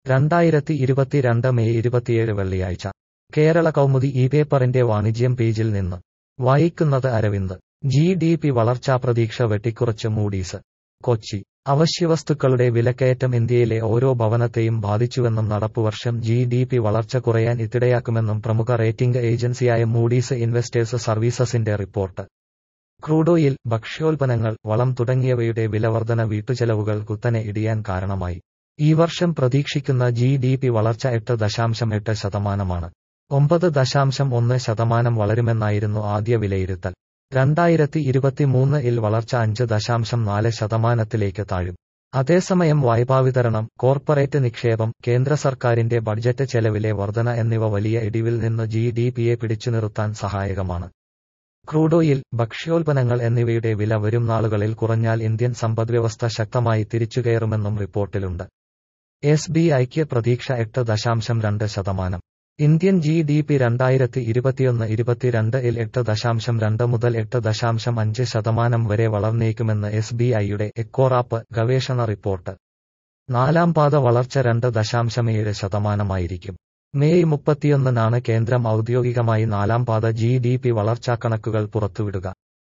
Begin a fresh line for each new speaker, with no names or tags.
രണ്ടായിരത്തി ഇരുപത്തിരണ്ട് മെയ് ഇരുപത്തിയേഴ് വെള്ളിയാഴ്ച കേരള കൗമുദി ഈ പേപ്പറിന്റെ വാണിജ്യം പേജിൽ നിന്ന് വായിക്കുന്നത് അരവിന്ദ് ജി ഡി പി വളർച്ചാ പ്രതീക്ഷ വെട്ടിക്കുറച്ച് മൂഡീസ് കൊച്ചി അവശ്യവസ്തുക്കളുടെ വിലക്കയറ്റം ഇന്ത്യയിലെ ഓരോ ഭവനത്തെയും ബാധിച്ചുവെന്നും നടപ്പുവർഷം ജി ഡി പി വളർച്ച കുറയാൻ ഇത്തിടയാക്കുമെന്നും പ്രമുഖ റേറ്റിംഗ് ഏജൻസിയായ മൂഡീസ് ഇൻവെസ്റ്റേഴ്സ് സർവീസസിന്റെ റിപ്പോർട്ട് ക്രൂഡോയിൽ ഭക്ഷ്യോൽപ്പന്നങ്ങൾ വളം തുടങ്ങിയവയുടെ വിലവർധന വീട്ടുചെലവുകൾ കുത്തനെ ഇടിയാൻ കാരണമായി ഈ വർഷം പ്രതീക്ഷിക്കുന്ന ജി ഡി പി വളർച്ച എട്ട് ദശാംശം എട്ട് ശതമാനമാണ് ഒമ്പത് ദശാംശം ഒന്ന് ശതമാനം വളരുമെന്നായിരുന്നു ആദ്യ വിലയിരുത്തൽ രണ്ടായിരത്തി ഇരുപത്തിമൂന്ന് ഇൽ വളർച്ച അഞ്ച് ദശാംശം നാല് ശതമാനത്തിലേക്ക് താഴും അതേസമയം വായ്പാവിതരണം കോർപ്പറേറ്റ് നിക്ഷേപം കേന്ദ്ര സർക്കാരിന്റെ ബഡ്ജറ്റ് ചെലവിലെ വർധന എന്നിവ വലിയ ഇടിവിൽ നിന്ന് ജി ഡി പിയെ പിടിച്ചു നിർത്താൻ സഹായകമാണ് ക്രൂഡോയിൽ ഭക്ഷ്യോൽപ്പന്നങ്ങൾ എന്നിവയുടെ വില വരും നാളുകളിൽ കുറഞ്ഞാൽ ഇന്ത്യൻ സമ്പദ്വ്യവസ്ഥ ശക്തമായി തിരിച്ചുകയറുമെന്നും റിപ്പോർട്ടിലുണ്ട് എസ് ബി ഐക്ക് പ്രതീക്ഷ എട്ട് ദശാംശം രണ്ട് ശതമാനം ഇന്ത്യൻ ജി ഡി പി രണ്ടായിരത്തി ഇരുപത്തിയൊന്ന് ഇരുപത്തിരണ്ട് ഇൽ എട്ട് ദശാംശം രണ്ട് മുതൽ എട്ട് ദശാംശം അഞ്ച് ശതമാനം വരെ വളർന്നേക്കുമെന്ന് എസ് ബി ഐയുടെ എക്കോറാപ്പ് ഗവേഷണ റിപ്പോർട്ട് നാലാം പാത വളർച്ച രണ്ട് ദശാംശം ഏഴ് ശതമാനമായിരിക്കും മെയ് മുപ്പത്തിയൊന്നിനാണ് കേന്ദ്രം ഔദ്യോഗികമായി നാലാം പാത ജി ഡി പി വളർച്ചാക്കണക്കുകൾ പുറത്തുവിടുക